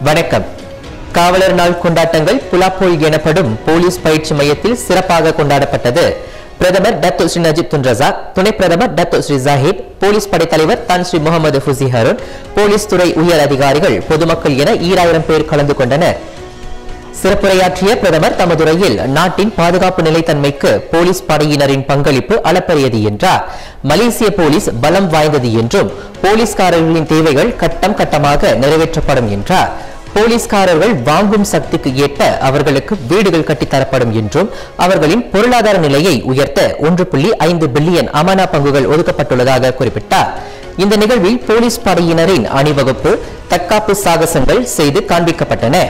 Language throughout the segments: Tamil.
வணக்கம் காவலர் நாள் கொண்டாட்டங்கள் புலாப்போல் எனப்படும் போலீஸ் பயிற்சி மையத்தில் சிறப்பாக கொண்டாடப்பட்டது பிரதமர் Datuk Sri Najib Tun Razak துணை பிரதமர் டத்து ஸ்ரீ ஜாஹித் போலீஸ் படைத்தலைவர் Tan Sri Mohamad Fuzi Harun police துறை உயர் அதிகாரிகள் பொதுமக்கள் என ஈராயிரம் பேர் கலந்து கொண்டனர் சிறப்புரையாற்றிய பிரதமர் தமது உரையில் நாட்டின் பாதுகாப்பு நிலைத்தன்மைக்கு போலீஸ் படையினரின் பங்களிப்பு அளப்பரியது என்றார் மலேசிய போலீஸ் பலம் வாய்ந்தது என்றும் போலீஸ்காரர்களின் தேவைகள் கட்டம் கட்டமாக நிறைவேற்றப்படும் என்றார் போலீஸ்காரர்கள் வாங்கும் சக்திக்கு ஏற்ப அவர்களுக்கு வீடுகள் கட்டித்தரப்படும் என்றும் அவர்களின் பொருளாதார நிலையை உயர்த்த ஒன்று புள்ளி ஐந்து பில்லியன் அமானா பங்குகள் ஒதுக்கப்பட்டுள்ளதாக குறிப்பிட்டார் இந்த நிகழ்வில் போலீஸ் படையினரின் அணிவகுப்பு தற்காப்பு சாகசங்கள் செய்து காண்பிக்கப்பட்டன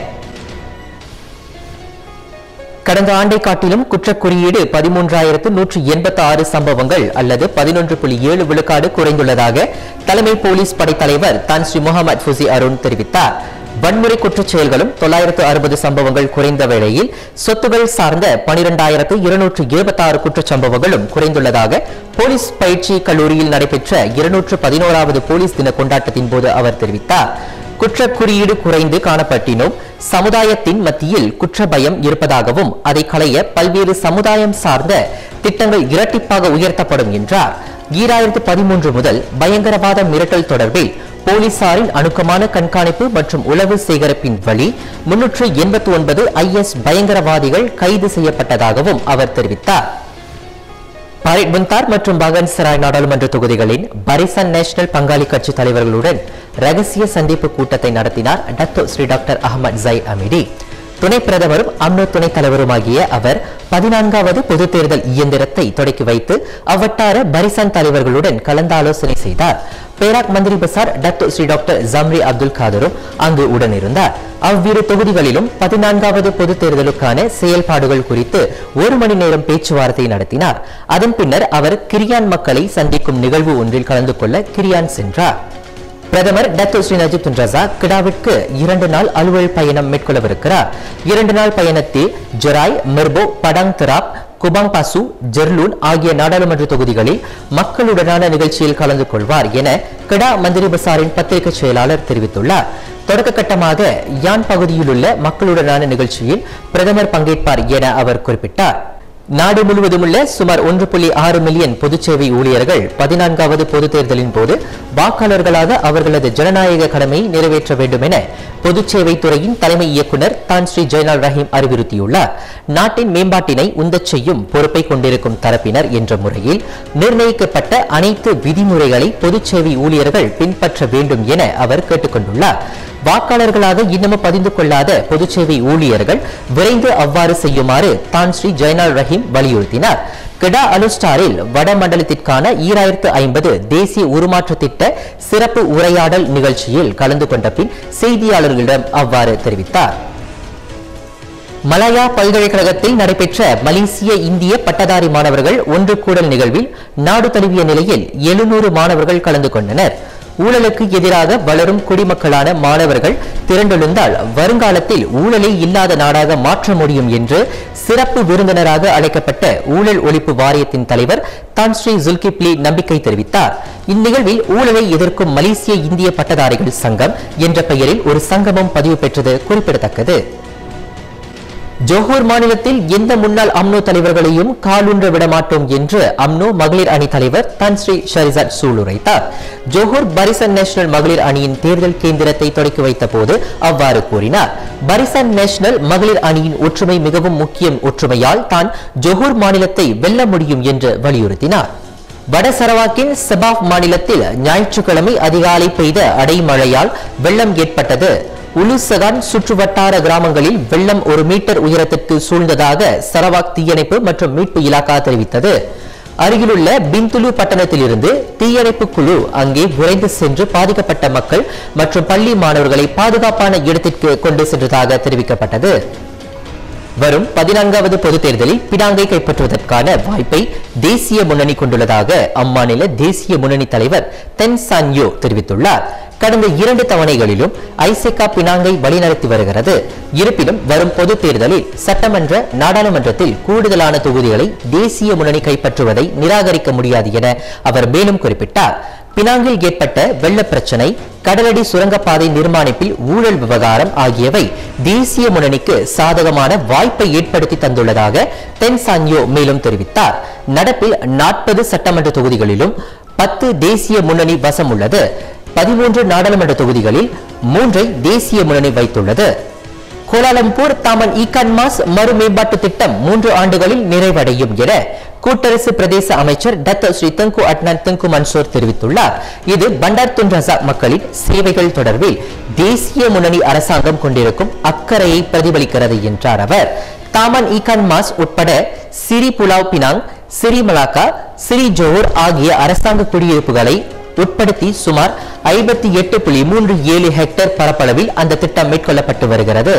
கடந்த ஆண்டை காட்டிலும் குற்றக் குறியீடு பதிமூன்றாயிரத்து நூற்று எண்பத்தி ஆறு சம்பவங்கள் அல்லது பதினொன்று புள்ளி ஏழு விழுக்காடு குறைந்துள்ளதாக தலைமை போலீஸ் படைத்தலைவர் தான் ஸ்ரீ முகமது ஃபுசி அருண் தெரிவித்தார் வன்முறை குற்றச் செயல்களும் தொள்ளாயிரத்து அறுபது சம்பவங்கள் குறைந்த வேளையில் சொத்துகள் சார்ந்த பனிரெண்டாயிரத்து இருநூற்று இருபத்தி ஆறு குற்றச்சம்பவங்களும் குறைந்துள்ளதாக போலீஸ் பயிற்சி கல்லூரியில் நடைபெற்ற இருநூற்று பதினோராவது போலீஸ் தின கொண்டாட்டத்தின் போது அவர் தெரிவித்தார் குற்றக் குறியீடு குறைந்து காணப்பட்டினும் சமுதாயத்தின் மத்தியில் குற்ற பயம் இருப்பதாகவும் அதை களைய பல்வேறு சமுதாயம் சார்ந்த திட்டங்கள் இரட்டிப்பாக உயர்த்தப்படும் என்றார் ஈராயிரத்து பதிமூன்று முதல் பயங்கரவாத மிரட்டல் தொடர்பில் போலீசாரின் அணுக்கமான கண்காணிப்பு மற்றும் உளவு சேகரிப்பின் வழி முன்னூற்று எண்பத்தி ஒன்பது ஐஎஸ் பயங்கரவாதிகள் கைது செய்யப்பட்டதாகவும் அவர் தெரிவித்தார் பரேட் புந்தார் மற்றும் பகன் சராய் நாடாளுமன்ற தொகுதிகளின் பரிசன் நேஷனல் பங்காளி கட்சி தலைவர்களுடன் ரகசிய சந்திப்பு கூட்டத்தை நடத்தினார் Dato Sri doctor Ahmad Zahid Hamidi துணை பிரதமரும் அம்னோ துணைத் தலைவருமாகிய அவர் பதினான்காவது பொது தேர்தல் இயந்திரத்தை தொடக்கி வைத்து அவ்வட்டார பரிசன் தலைவர்களுடன் கலந்தாலோசனை செய்தார் Perak Menteri Besar Dato Sri doctor Zambry Abdul காதரும் அங்கு உடனிருந்தார் அவ்விரு தொகுதிகளிலும் பதினான்காவது பொது தேர்தலுக்கான செயல்பாடுகள் குறித்து ஒரு மணி நேரம் பேச்சுவார்த்தை நடத்தினார் அதன் பின்னர் அவர் கிரியான் மக்களை சந்திக்கும் நிகழ்வு ஒன்றில் கலந்து கொள்ள கிரியான் சென்றார் பிரதமர் Datuk Sri Najib Tun Razak கிடாவிற்கு இரண்டு நாள் அலுவல் பயணம் மேற்கொள்ளவிருக்கிறார் இரண்டு நாள் பயணத்தில் ஜொராய் மெர்போ படாங் திராப் குபாங் பாசு ஜெர்லூன் ஆகிய நாடாளுமன்ற தொகுதிகளில் மக்களுடனான நிகழ்ச்சியில் கலந்து கொள்வார் என கிடா மந்திரி பசாரின் பத்திரிகை செயலாளர் தெரிவித்துள்ளார் தொடக்க கட்டமாக யான் பகுதியிலுள்ள மக்களுடனான நிகழ்ச்சியில் பிரதமர் பங்கேற்பார் என அவர் குறிப்பிட்டார் நாடு முழுவதும் உள்ள சுமார் ஒன்று புள்ளி ஆறு மில்லியன் பொதுச்சேவை ஊழியர்கள் பதினான்காவது பொதுத் தேர்தலின் போது வாக்காளர்களாக அவர்களது ஜனநாயக கடமையை நிறைவேற்ற வேண்டும் என பொதுச்சேவை துறையின் தலைமை இயக்குனர் தான் ஸ்ரீ ஜெயலால் ரஹீம் அறிவுறுத்தியுள்ளார் நாட்டின் மேம்பாட்டினை உந்தச் செய்யும் பொறுப்பை கொண்டிருக்கும் தரப்பினர் என்ற முறையில் நிர்ணயிக்கப்பட்ட அனைத்து விதிமுறைகளை பொதுச்சேவை ஊழியர்கள் பின்பற்ற வேண்டும் என அவர் கேட்டுக்கொண்டுள்ளார் வாக்காளர்களாக இன்னமும் பதிந்து கொள்ளாத பொதுச்சேவை ஊழியர்கள் விரைந்து அவ்வாறு செய்யுமாறு தான் ஸ்ரீ ஜெயனால் ரஹீம் வலியுறுத்தினார் கெடா அலுஸ்டாரில் வடமண்டலத்திற்கான ஈராயிரத்து ஐம்பது தேசிய உருமாற்ற திட்ட சிறப்பு உரையாடல் நிகழ்ச்சியில் கலந்து கொண்ட பின் செய்தியாளர்களிடம் அவ்வாறு தெரிவித்தார் மலாயா பல்கலைக்கழகத்தில் நடைபெற்ற மலேசிய இந்திய பட்டதாரி மாணவர்கள் ஒன்று கூடல் நிகழ்வில் நாடு தழுவிய நிலையில் எழுநூறு மாணவர்கள் கலந்து கொண்டனர் ஊழலுக்கு எதிராக வளரும் குடிமக்களான மாணவர்கள் திரண்டெழுந்தால் வருங்காலத்தில் ஊழலே இல்லாத நாடாக மாற்ற முடியும் என்று சிறப்பு விருந்தினராக அழைக்கப்பட்ட ஊழல் ஒழிப்பு வாரியத்தின் தலைவர் தான் ஸ்ரீ ஜுல்கிப்லி நம்பிக்கை தெரிவித்தார் இந்நிகழ்வில் ஊழலை எதிர்க்கும் மலேசிய இந்திய பட்டதாரிகள் சங்கம் என்ற பெயரில் ஒரு சங்கமம் பதிவு பெற்றது குறிப்பிடத்தக்கது ஜோஹூர் மாநிலத்தில் எந்த முன்னாள் அம்னோ தலைவர்களையும் காலூன்ற விடமாட்டோம் என்று அம்னோ மகளிர் அணி தலைவர் தன் ஸ்ரீ ஷரிசாட் சூளுரைத்தார் ஜோஹூர் பரிசன் நேஷனல் மகளிர் அணியின் தேர்தல் கேந்திரத்தை தொடக்கி வைத்த போது அவ்வாறு கூறினார் பரிசன் நேஷனல் மகளிர் அணியின் ஒற்றுமை மிகவும் முக்கியம் ஒற்றுமையால் தான் ஜோஹூர் மாநிலத்தை வெல்ல முடியும் என்று வலியுறுத்தினார் வட சரவாக்கின் செபாப் மாநிலத்தில் ஞாயிற்றுக்கிழமை அதிகாலை பெய்த அடைமழையால் வெள்ளம் ஏற்பட்டது உலுசகான் சுற்றுவட்டார கிராமங்களில் வெள்ளம் ஒரு மீட்டர் உயரத்திற்கு சூழ்ந்ததாக சரவாக் தீயணைப்பு மற்றும் மீட்பு இலாக்கா தெரிவித்தது அருகிலுள்ள பிந்துலு பட்டணத்திலிருந்து தீயணைப்பு குழு அங்கே விரைந்து சென்று பாதிக்கப்பட்ட மக்கள் மற்றும் பள்ளி மாணவர்களை பாதுகாப்பான இடத்திற்கு கொண்டு சென்றதாக தெரிவிக்கப்பட்டது வரும் பதினான்காவது பொதுத் தேர்தலில் பினாங்கை கைப்பற்றுவதற்கான வாய்ப்பை தேசிய முன்னணி கொண்டுள்ளதாக அம்மாநில தேசிய முன்னணி தலைவர் தென் சான்யோ தெரிவித்துள்ளார் கடந்த இரண்டு தவணைகளிலும் ஐசெகா பினாங்கை வழிநடத்தி வருகிறது இருப்பினும் வரும் பொதுத் தேர்தலில் சட்டமன்ற நாடாளுமன்றத்தில் கூடுதலான தொகுதிகளை தேசிய முன்னணி கைப்பற்றுவதை நிராகரிக்க முடியாது என அவர் மேலும் குறிப்பிட்டார் பினாங்கில் ஏற்பட்ட வெள்ள பிரச்சனை கடலடி சுரங்கப்பாதை நிர்மாணிப்பில் ஊழல் விவகாரம் ஆகியவை தேசிய முன்னணிக்கு சாதகமான வாய்ப்பை ஏற்படுத்தி தந்துள்ளதாக தென் சான்யோ மேலும் தெரிவித்தார் நடப்பில் நாற்பது சட்டமன்ற தொகுதிகளிலும் பத்து தேசிய முன்னணி வசம் உள்ளது பதிமூன்று நாடாளுமன்ற தொகுதிகளில் மூன்றை தேசிய முன்னணி வைத்துள்ளது கோலாலம்பூர் தாமன் ஈகான் மாஸ் மறு மேம்பாட்டு திட்டம் மூன்று ஆண்டுகளில் நிறைவடையும் என கூட்டரசு பிரதேச அமைச்சர் டத்த ஸ்ரீ தங்கு அட்னான் தங்கு மன்சூர் தெரிவித்துள்ளார் இது பண்டார் துன் ரசாக் மக்களின் சேவைகள் தொடர்பில் தேசிய முன்னணி அரசாங்கம் கொண்டிருக்கும் அக்கறையை பிரதிபலிக்கிறது என்றார் அவர் தாமன் ஈகான் மாஸ் உட்பட Seri Pulau Pinang Seri Melaka Seri Johor ஆகிய அரசாங்க குடியிருப்புகளை உட்படுத்தி சுமார் ஐம்பத்தி எட்டு புள்ளி மூன்று ஏழு ஹெக்டேர் பரப்பளவில் அந்த திட்டம் மேற்கொள்ளப்பட்டு வருகிறது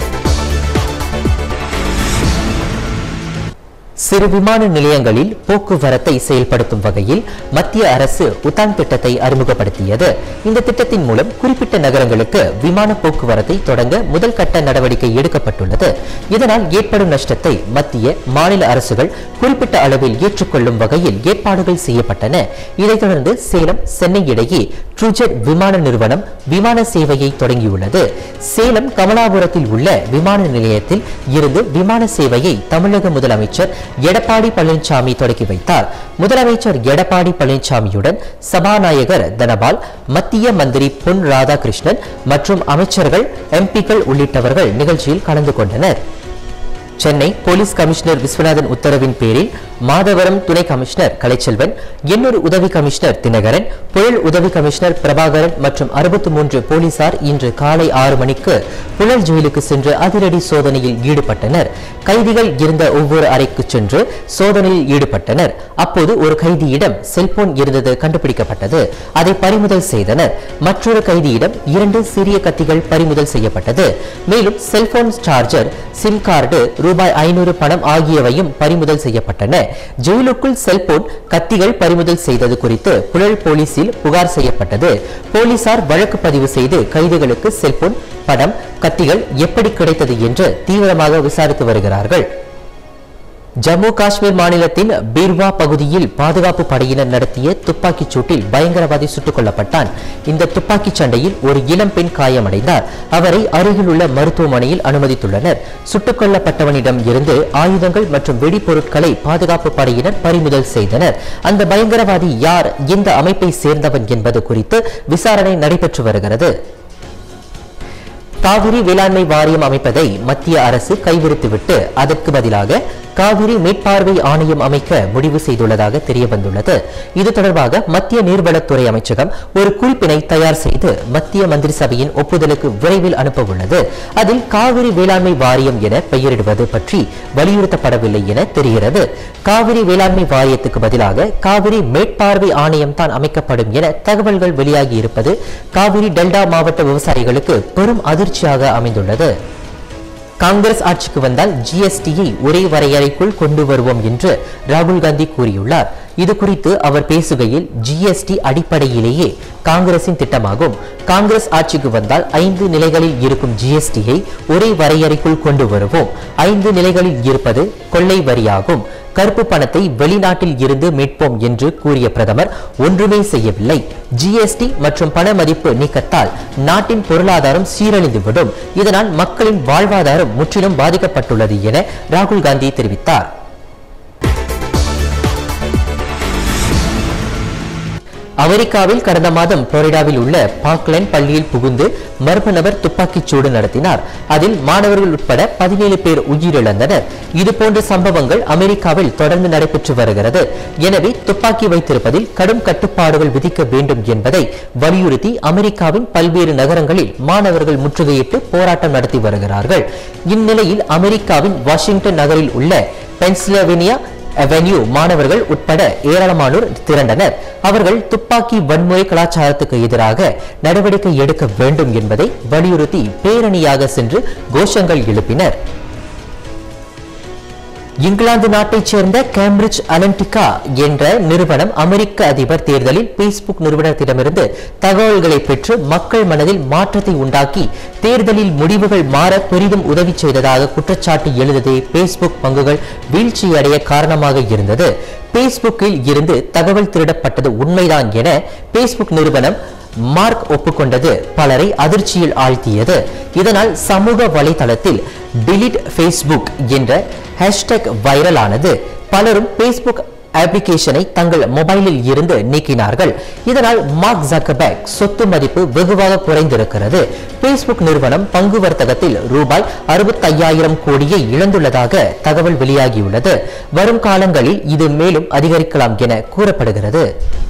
சிறு விமான நிலையங்களில் போக்குவரத்தை செயல்படுத்தும் வகையில் மத்திய அரசு உதான் திட்டத்தை அறிமுகப்படுத்தியது இந்த திட்டத்தின் மூலம் குறிப்பிட்ட நகரங்களுக்கு விமான போக்குவரத்தை தொடங்க முதல் கட்ட நடவடிக்கை எடுக்கப்பட்டுள்ளது இதனால் ஏற்படும் நஷ்டத்தை மத்திய மாநில அரசுகள் குறிப்பிட்ட அளவில் ஏற்றுக்கொள்ளும் வகையில் ஏற்பாடுகள் செய்யப்பட்டன இதைத் தொடர்ந்து சேலம் சென்னை இடையே ட்ரூஜெட் விமான நிறுவனம் விமான சேவையை தொடங்கியுள்ளது சேலம் கமலாபுரத்தில் உள்ள விமான நிலையத்தில் இருந்து விமான சேவையை தமிழக முதலமைச்சர் எடப்பாடி பழனிசாமி தொடங்கி வைத்தார் முதலமைச்சர் எடப்பாடி பழனிசாமியுடன் சபாநாயகர் தனபால் மத்திய மந்திரி பொன் ராதாகிருஷ்ணன் மற்றும் அமைச்சர்கள் எம்பிக்கள் உள்ளிட்டவர்கள் நிகழ்ச்சியில் கலந்து கொண்டனர் சென்னை போலீஸ் கமிஷனர் விஸ்வநாதன் உத்தரவின் பேரில் மாதவரம் துணை கமிஷனர் கலைச்செல்வன் எண்ணூர் உதவி கமிஷனர் தினகரன் புழல் உதவி கமிஷனர் பிரபாகரன் மற்றும் அறுபத்தி மூன்று போலீசார் இன்று காலை ஆறு மணிக்கு புழல் ஜெயிலுக்கு சென்று அதிரடி சோதனையில் ஈடுபட்டனர் கைதிகள் இருந்த ஒவ்வொரு அறைக்கு சென்று சோதனையில் ஈடுபட்டனர் அப்போது ஒரு கைதியிடம் செல்போன் இருந்தது கண்டுபிடிக்கப்பட்டது அதை பறிமுதல் செய்தனர் மற்றொரு கைதியிடம் இரண்டு சிறிய கத்திகள் பறிமுதல் செய்யப்பட்டது மேலும் செல்போன் சார்ஜர் சிம் கார்டு ரூபாய் ஐநூறு பணம் ஆகியவையும் பறிமுதல் செய்யப்பட்டன ஜெயிலுக்குள் செல்போன் கத்திகள் பறிமுதல் செய்தது குறித்து புழல் போலீசில் புகார் செய்யப்பட்டது போலீசார் வழக்கு பதிவு செய்து கைதிகளுக்கு செல்போன் பணம் கத்திகள் எப்படி கிடைத்தது என்று தீவிரமாக விசாரித்து வருகிறார்கள் ஜம்மு காஷ்மீர் மாநிலத்தின் பீர்வா பகுதியில் பாதுகாப்பு படையினர் நடத்திய துப்பாக்கிச் சூட்டில் பயங்கரவாதி சுட்டுக் கொல்லப்பட்டான் இந்த துப்பாக்கிச் சண்டையில் ஒரு இளம் பெண் காயமடைந்தார் அவரை அருகிலுள்ள மருத்துவமனையில் அனுமதித்துள்ளனர் சுட்டுக் கொல்லப்பட்டவனிடம் இருந்து ஆயுதங்கள் மற்றும் வெடிபொருட்களை பாதுகாப்பு படையினர் பறிமுதல் செய்தனர் அந்த பயங்கரவாதி யார் எந்த அமைப்பை சேர்ந்தவன் என்பது குறித்து விசாரணை நடைபெற்று வருகிறது காவிரி வேளாண்மை வாரியம் அமைப்பதை மத்திய அரசு கைவிரித்துவிட்டு அதற்கு பதிலாக காவிரி மேற்பார்வை ஆணையம் அமைக்க முடிவு செய்துள்ளதாக தெரிய வந்துள்ளது இது தொடர்பாக மத்திய நீர்வளத்துறை அமைச்சகம் ஒரு குறிப்பினை தயார் செய்து மத்திய மந்திரி சபையின் ஒப்புதலுக்கு விரைவில் அனுப்ப உள்ளது அதில் காவிரி வேளாண்மை வாரியம் என பெயரிடுவது பற்றி வலியுறுத்தப்படவில்லை என தெரிகிறது காவிரி வேளாண்மை வாரியத்துக்கு பதிலாக காவிரி மேற்பார்வை ஆணையம் தான் அமைக்கப்படும் என தகவல்கள் வெளியாகி இருப்பது காவிரி டெல்டா மாவட்ட விவசாயிகளுக்கு பெரும் அதிர்ச்சியாக அமைந்துள்ளது காங்கிரஸ் ஆட்சிக்கு வந்தால் ஜிஎஸ்டியை ஒரே வரையறைக்குள் கொண்டு வருவோம் என்று ராகுல் காந்தி கூறியுள்ளார் இது குறித்து அவர் பேசுகையில் ஜிஎஸ்டி அடிப்படையிலேயே காங்கிரசின் திட்டமாகும் காங்கிரஸ் ஆட்சிக்கு வந்தால் ஐந்து நிலைகளில் இருக்கும் ஜிஎஸ்டியை ஒரே வரையறைக்குள் கொண்டு வருவோம் ஐந்து நிலைகளில் இருப்பது கொள்ளை வரியாகும் கருப்பு பணத்தை வெளிநாட்டில் இருந்து மீட்போம் என்று கூறிய பிரதமர் ஒன்றுமே செய்யவில்லை ஜிஎஸ்டி மற்றும் பண மதிப்பு நீக்கத்தால் நாட்டின் பொருளாதாரம் சீரழிந்துவிடும் இதனால் மக்களின் வாழ்வாதாரம் முற்றிலும் பாதிக்கப்பட்டுள்ளது என ராகுல் காந்தி தெரிவித்தார் அமெரிக்காவில் கடந்த மாதம் புளோரிடாவில் உள்ள பார்க்லைன் பள்ளியில் புகுந்து மர்ம நபர் துப்பாக்கிச் சூடு நடத்தினார் அதில் மாணவர்கள் உட்பட பதினேழு பேர் உயிரிழந்தனர் இதுபோன்ற சம்பவங்கள் அமெரிக்காவில் தொடர்ந்து நடைபெற்று வருகிறது எனவே துப்பாக்கி வைத்திருப்பதில் கடும் கட்டுப்பாடுகள் விதிக்க வேண்டும் என்பதை வலியுறுத்தி அமெரிக்காவின் பல்வேறு நகரங்களில் மாணவர்கள் முற்றுகையிட்டு போராட்டம் நடத்தி வருகிறார்கள் இந்நிலையில் அமெரிக்காவின் வாஷிங்டன் நகரில் உள்ள பென்சில்வேனியா அவென்யூ மாணவர்கள் உட்பட ஏராளமானோர் திரண்டனர் அவர்கள் துப்பாக்கி வன்முறை கலாச்சாரத்துக்கு எதிராக நடவடிக்கை எடுக்க வேண்டும் என்பதை வலியுறுத்தி பேரணியாக சென்று கோஷங்கள் எழுப்பினர் இங்கிலாந்து நாட்டைச் சேர்ந்த கேம்பிரிட்ஜ் அனலிட்டிகா என்ற நிறுவனம் அமெரிக்க அதிபர் தேர்தலில் பேஸ்புக் நிறுவனத்திடமிருந்து தகவல்களை பெற்று மக்கள் மனதில் மாற்றத்தை உண்டாக்கி தேர்தலில் முடிவுகள் மாற பெரிதும் உதவி செய்ததாக குற்றச்சாட்டு எழுந்ததே பேஸ்புக் பங்குகள் வீழ்ச்சியடைய காரணமாக இருந்தது பேஸ்புக்கில் இருந்து தகவல் திருடப்பட்டது உண்மைதான் என பேஸ்புக் நிறுவனம் மார்க் ஒப்புக்கொண்டது பலரை அதிர்ச்சியில் ஆழ்த்தியது இதனால் சமூக வலைதளத்தில் டிலீட் ஃபேஸ்புக் என்ற ஹேஷ்டேக் வைரலானது பலரும் பேஸ்புக் அப்ளிகேஷனை தங்கள் மொபைலில் இருந்து நீக்கினார்கள் இதனால் மார்க் ஜக்கபேக் சொத்து மதிப்பு வெகுவாக குறைந்திருக்கிறது பேஸ்புக் நிறுவனம் பங்கு வர்த்தகத்தில் ரூபாய் அறுபத்தையாயிரம் கோடியை இழந்துள்ளதாக தகவல் வெளியாகியுள்ளது வரும் காலங்களில் இது மேலும் அதிகரிக்கலாம் என கூறப்படுகிறது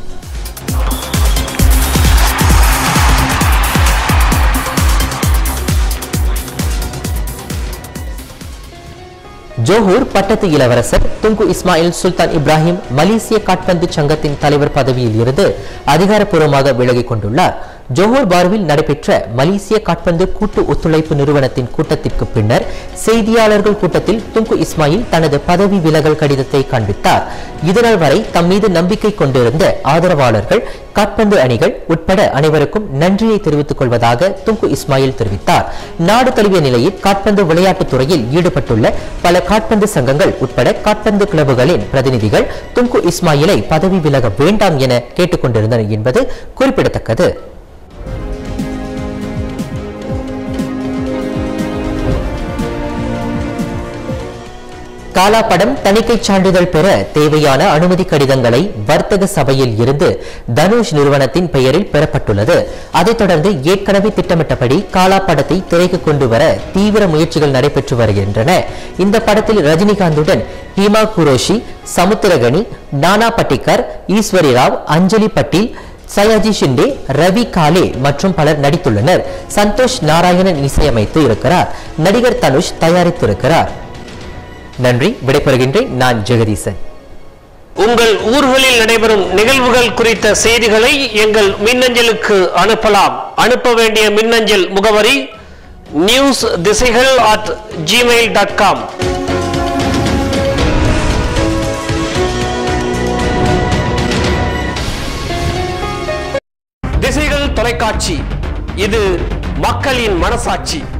ஜோஹூர் பட்டத்து இளவரசர் துங்கு இஸ்மாயில் சுல்தான் இப்ராஹிம் மலேசிய காட்பந்து சங்கத்தின் தலைவர் பதவியில் இருந்து அதிகாரப்பூர்வமாக விலகிக் கொண்டுள்ளார் ஜோஹர் பார்வில் நடைபெற்ற மலேசிய காட்பந்து கூட்டு ஒத்துழைப்பு நிறுவனத்தின் கூட்டத்திற்கு பின்னர் செய்தியாளர்கள் கூட்டத்தில் துங்கு இஸ்மாயில் தனது பதவி விலகல் கடிதத்தை காண்பித்தார் இதுநாள் வரை தம் மீது நம்பிக்கை கொண்டிருந்த ஆதரவாளர்கள் காட்பந்து அணிகள் உட்பட அனைவருக்கும் நன்றியை தெரிவித்துக் கொள்வதாக துங்கு இஸ்மாயில் தெரிவித்தார் நாடு தழுவிய நிலையில் காட்பந்து விளையாட்டுத் துறையில் ஈடுபட்டுள்ள பல காட்பந்து சங்கங்கள் உட்பட காட்பந்து கிளப்புகளின் பிரதிநிதிகள் துங்கு இஸ்மாயிலை பதவி விலக வேண்டாம் என கேட்டுக்கொண்டிருந்தனர் என்பது குறிப்பிடத்தக்கது காலா படம் தணிக்கை சான்றிதழ் பெற தேவையான அனுமதி கடிதங்களை வர்த்தக சபையில் இருந்து தனுஷ் நிறுவனத்தின் பெயரில் பெறப்பட்டுள்ளது அதைத் தொடர்ந்து ஏற்கனவே திட்டமிட்டபடி காலா படத்தை திரைக்கு கொண்டு வர தீவிர முயற்சிகள் நடைபெற்று வருகின்றன இந்த படத்தில் ரஜினிகாந்துடன் ஹீமா குரோஷி சமுத்திரகனி நானா பட்டிக்கர் ஈஸ்வரி ராவ் அஞ்சலி பட்டீல் சயாஜி ஷிண்டே ரவி காலே மற்றும் பலர் நடித்துள்ளனர் சந்தோஷ் நாராயணன் இசையமைத்து இருக்கிறார் நடிகர் தனுஷ் தயாரித்திருக்கிறார் நன்றி விடைபெறுகின்றேன் நான் ஜெகதீசன் உங்கள் ஊர்களில் நடைபெறும் நிகழ்வுகள் குறித்த செய்திகளை எங்கள் மின்னஞ்சலுக்கு அனுப்பலாம் அனுப்ப வேண்டிய மின்னஞ்சல் முகவரி நியூஸ் திசைகள் அட் ஜிமெயில் டாட் காம் திசைகள் தொலைக்காட்சி இது மக்களின் மனசாட்சி